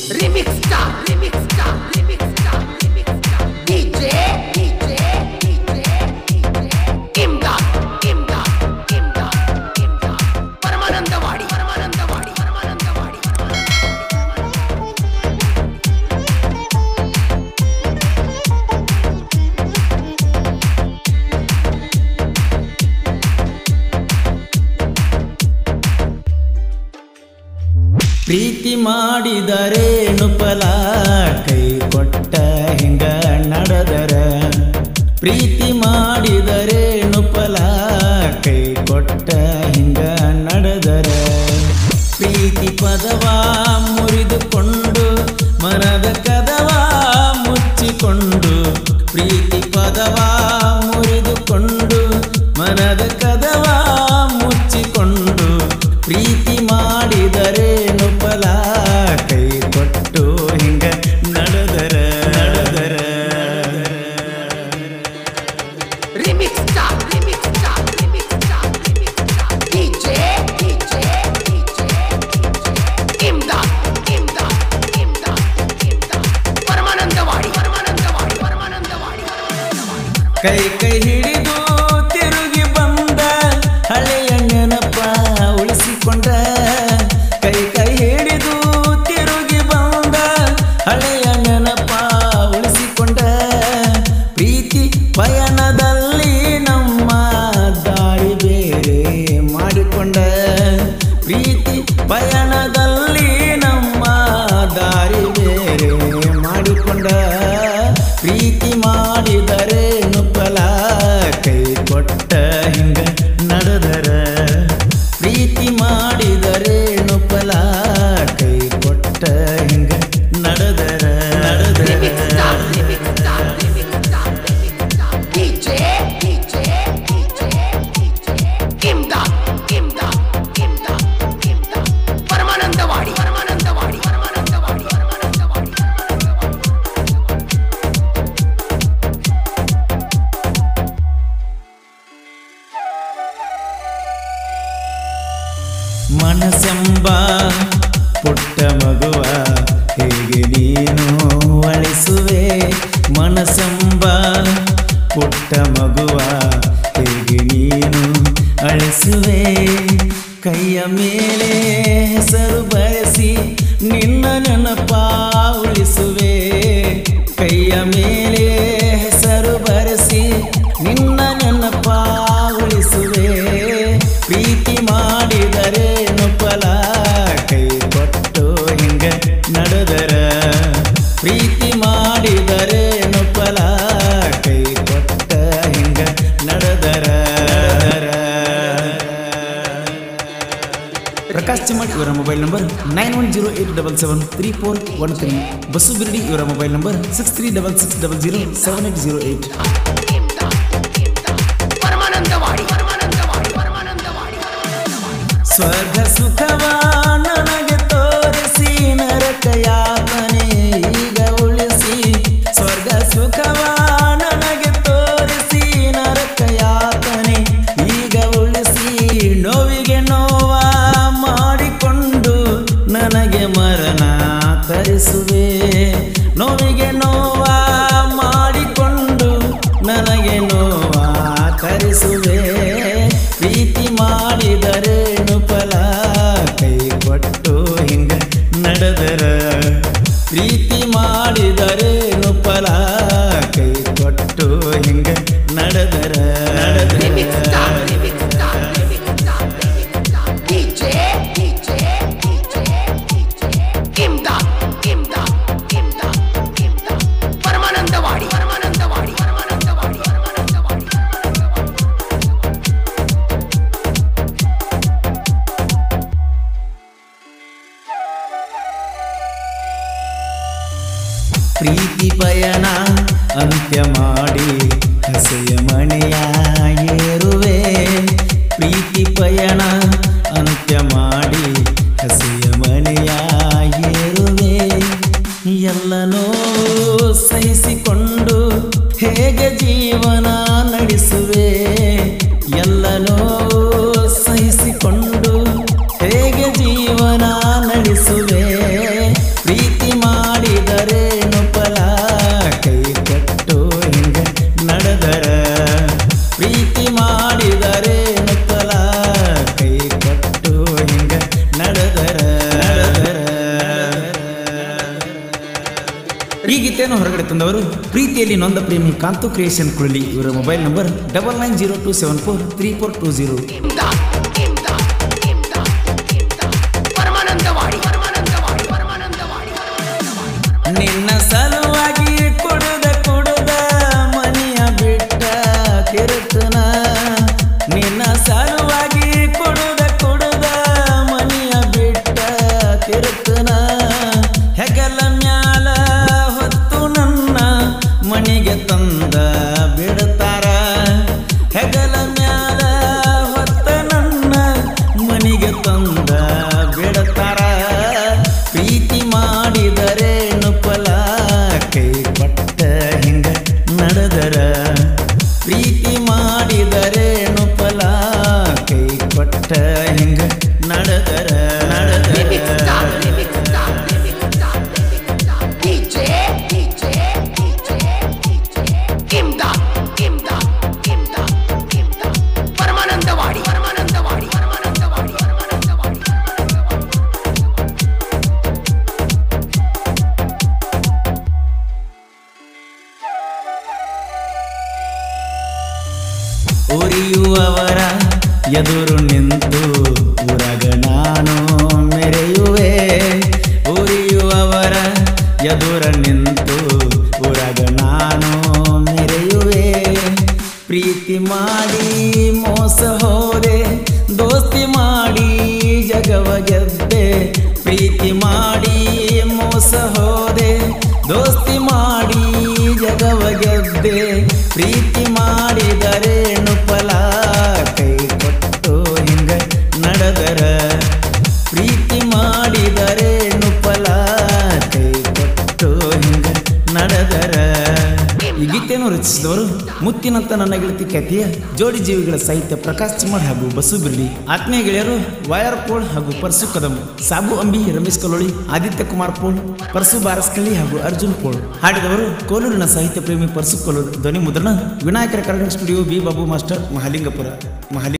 Remix star, remix star, remix star, remix star. DJ, DJ, DJ, DJ. Imdad, Imdad, Imdad, Imdad. Paramanandawadi Paramanandawadi Paramanandawadi ಪ್ರೀತಿ ಮಾಡಿದರೇನು ಫಲ ಕೈ ಕೊಟ್ಟ ಹಿಂಗ ನಡೆದರ ಪ್ರೀತಿ ಮಾಡಿದರೇನು ಫಲ ಕೈ ಕೊಟ್ಟ ಹಿಂಗ ನಡೆದರ ಪ್ರೀತಿ ಪದವ ಮುರಿದುಕೊಂಡು ಮನದ ಕದವ ಮುಚ್ಚಿಕೊಂಡು ಪ್ರೀತಿ ಪದವ ಮುರಿದುಕೊಂಡು ಮನದ ಕದವ ಮುಚ್ಚಿಕೊಂಡು ಪ್ರೀತಿ ಮಾಡಿದರೇನು ಫಲ ಕೈ ಕೊಟ್ಟು ಹಿಂಗ ನಡೆದರ ನಡೆದರ Remix star, remix star, remix star, remix star. DJ, DJ, DJ, DJ. Imdad, Imdad, Imdad, Imdad. Paramanandawadi Paramanandawadi Paramanandawadi Paramanandawadi ಕೈ ಕೈ ಹಿಡಿದು ತಿರುಗಿ ಬಂದ ಹಳೆಯ ನೆನಪ ಉಳಿಸಿಕೊಂಡ ಕೈ ಕೈ ಹಿಡಿದು ತಿರುಗಿ ಬಂದ ಹಳೆಯ ನೆನಪ ಉಳಿಸಿಕೊಂಡ ಪ್ರೀತಿ ಪಯಣದಲ್ಲಿ ನಮ್ಮ ದಾರಿ ಬೇರೆ ಮಾಡಿಕೊಂಡ ಪ್ರೀತಿ ಪಯಣದಲ್ಲಿ ನಮ್ಮ ದಾರಿ ಬೇರೆ ಮಾಡಿಕೊಂಡ ಪ್ರೀತಿ ಮಾಡಿದರೇನು ಫಲ ಕೈ ಕೊಟ್ಟ ಹಿಂಗ ನಡೆದರ ಪ್ರೀತಿ ಮಾಡಿದರೇನು ಫಲ ಕೈ ಕೊಟ್ಟ ಹಿಂಗ ನಡೆದರ Remix ನಡೆದರ star, remix star, remix star, remix star. DJ, DJ, DJ, DJ. Imdad, Imdad, Imdad, Imdad. Paramanandawadi Paramanandawadi Paramanandawadi Paramanandawadi Paramanandawadi ಮನಸೆಂಬ ಪುಟ್ಟ ಮಗುವ ಹೇಗೆ ನೀನು ಅಳಿಸುವೆ ಮನಸೆಂಬ ಪುಟ್ಟ ಮಗುವ ಹೇಗೆ ನೀನು ಅಳಿಸುವೆ ಕೈಯ ಮೇಲೆ ಹೆಸರು ಬಯಸಿ ನಿನ್ನ ನೆನಪ ಉಳಿಸುವೆ ಕೈಯ ಮೇಲೆ ಹೆಸರು ಬರೆಸಿ ನಿನ್ನ ನೆನಪ ಉಳಿಸುವೆ ಪ್ರೀತಿ ಮಾಡಿದರೇನು ಫಲ ಕೈ ಕೊಟ್ಟು ಹಿಂಗ ನಡೆದರ ಪ್ರೀತಿ ಮಾಡಿದರೇನು ಫಲ ಕೈ ಕೊಟ್ಟ ಹಿಂಗ ನಡೆದರ ಪ್ರಕಾಶ್ ಚಿಮ್ಮಟ್ ಇವರ mobile number nine one zero eight double seven three four one three Basu Birdi ಇವರ mobile number six three double six double zero seven eight zero eight Imdad, Imdad. Paramanandawadi Paramanandawadi Paramanandawadi Paramanandawadi ಸ್ವರ್ಗ ಸುಖವ ನನಗೆ ತೋರಿಸಿ ನರಕ ಯಾತನೆ ಈಗ ಉಳಿಸಿ ಸ್ವರ್ಗ ಸುಖವ ನನಗೆ ತೋರಿಸಿ ನರಕ ಯಾತನೆ ಈಗ ಉಳಿಸಿ ನೋವಿಗೆ ನೋವ ಮಾಡಿಕೊಂಡು ನನಗೆ ಮರಣ ತರಿಸುವೆ ನೋವಿಗೆ ನೋವ ಮಾಡಿಕೊಂಡು ನನಗೆ ನೋವ ತರಿಸುವೆ ಪ್ರೀತಿ ಮಾಡಿದರೇನು ಫಲ ಕೈ ಕೊಟ್ಟು ಹಿಂಗ ನಡೆದರ ಪ್ರೀತಿ ಮಾಡಿದರೇನು ಫಲ ಕೈ ಕೊಟ್ಟು ಹಿಂಗ ನಡೆದರ Remix star, ನಡೆದರ remix star, remix star, remix star. DJ, DJ, DJ, DJ. Imdad, Imdad, Imdad, Imdad. Paramanandawadi Paramanandawadi Paramanandawadi Paramanandawadi Paramanandawadi ಪ್ರೀತಿ ಪಯಣ ಅಂತ್ಯ ಮಾಡಿ ಹಸೆಯ ಮನೆಯ ಏರುವೆ ಪ್ರೀತಿ ಪಯಣ ಅಂತ್ಯ ಮಾಡಿ ಹಸೆಯ ಮನೆಯ ಏರುವೆ ಎಲ್ಲನೋ ಸಹಿಸಿಕೊಂಡು ಹೇಗೆ ಜೀವನ ನಡೆಸುವೆ ಎಲ್ಲನೋ ಸಹಿಸಿಕೊಂಡು ಹೇಗೆ ಜೀವನ ನಡೆಸುವೆ ಪ್ರೀತಿ ಈ ಗೀತೆಯನ್ನು ಹೊರಗಡೆ ತಂದವರು ಪ್ರೀತಿಯಲ್ಲಿ ನೊಂದ ಪ್ರೇಮಿ ಕಾಂತು ಕ್ರಿಯೇಷನ್ ಕುಳಲಿ ಇವರ mobile number double nine zero two seven four three four two zero Imdad Imdad Imdad Imdad Paramanandawadi Paramanandawadi Paramanandawadi Paramanandawadi ನಿನ್ನ ಸಲುವಾಗಿ ಕುಡುದ ಕುಡುದ ಮನೆಯ ಬಿಟ್ಟ ಕಿರುತನ ನಿನ್ನ ಸಲುವಾಗಿ ಕುಡುದ ಕುಡುದ ಮನೆಯ ಬಿಟ್ಟ ಕಿರುತನ ಹೆಗಲ ಮ್ಯಾಲ ಹೊತ್ತು ನನ್ನ ಮನೆಗೆ ತಂದ ಬಿಡ್ತಾರ ಹೆಗಲ ಮ್ಯಾಲ ಹೊತ್ತ ನನ್ನ ಮನೆಗೆ ತಂದ ಬಿಡ್ತಾರ ಪ್ರೀತಿ ಮಾಡಿದರೇನು ಫಲ ಕೈ ಪಟ್ಟ ಹಿಂಗ ನಡೆದರ ಪ್ರೀತಿ ಮಾಡಿದರೇನು ಫಲ ಕೈ ಕೊಟ್ಟ ಹಿಂಗ ನಡೆದರ Remix ನಡೆದರ stop, remix stop, remix stop, remix stop. DJ, DJ, DJ, DJ. ಇಮ್ದಾದ್, Imdad, Imdad, Imdad. Paramanandawadi Paramanandawadi Paramanandawadi Paramanandawadi Paramanandawadi ಉರಿಯುವವರ ಎದುರು ನಿಂತು ಊರಗ ನಾನು ಮೆರೆಯುವೆ ಉರಿಯುವವರ ಎದುರ ನಿಂತು ಊರಗ ನಾನು ಮೆರೆಯುವೆ ಪ್ರೀತಿ ಮಾಡಿ ಮೋಸ ಹೋದೆ ದೋಸ್ತಿ ಮಾಡಿ ಜಗವ ಗೆದ್ದೆ ಪ್ರೀತಿ ಮಾಡಿ ಮೋಸ ಹೋದೆ ದೋಸ್ತಿ ಮಾಡಿ ಜಗವ ಗೆದ್ದೆ ಪ್ರೀತಿ ಮಾಡಿದರೇನು ಫಲ ಕೈ ಕೊಟ್ಟು ಹಿಂಗ ನಡೆದರ ಪ್ರೀತಿ ಮಾಡಿದರೇನು ಫಲ ಕೈ ಕೊಟ್ಟು ಹಿಂಗ ನಡೆದರ ಈ ಗೀತೆಯನ್ನು ರಚಿಸಿದವರು ಮುತ್ತಿನಂತ ನನ್ನ ಗೆಳತಿ ಖ್ಯಾತಿಯ ಜೋಡಿ ಜೀವಿಗಳ ಸಾಹಿತ್ಯ ಪ್ರಕಾಶ್ ಚಿಮ್ಮಡ್ ಹಾಗೂ ಬಸು ಬಿರ್ಲಿ ಆತ್ಮೀಯ ಗೆಳೆಯರು ವಾಯರ್ ಪೋಳ್ ಹಾಗೂ ಪರ್ಸು ಕದಂ ಸಾಬು ಅಂಬಿ ರಮೇಶ್ ಕಲೋಳಿ ಆದಿತ್ಯ ಕುಮಾರ್ ಪೋಳ್ ಪರ್ಸು ಬಾರಸ್ಕಳ್ಳಿ ಹಾಗೂ ಅರ್ಜುನ್ ಪೋಳ್ ಹಾಡಿದವರು ಕೋಲೂರಿನ ಸಾಹಿತ್ಯ ಪ್ರೇಮಿ ಪರ್ಸು ಕೋಲೂರು ಧ್ವನಿ ಮುದ್ರಣ ವಿನಾಯಕರ Karnataka studio B Babu master Mahalingapura ಮಹಾಲಿ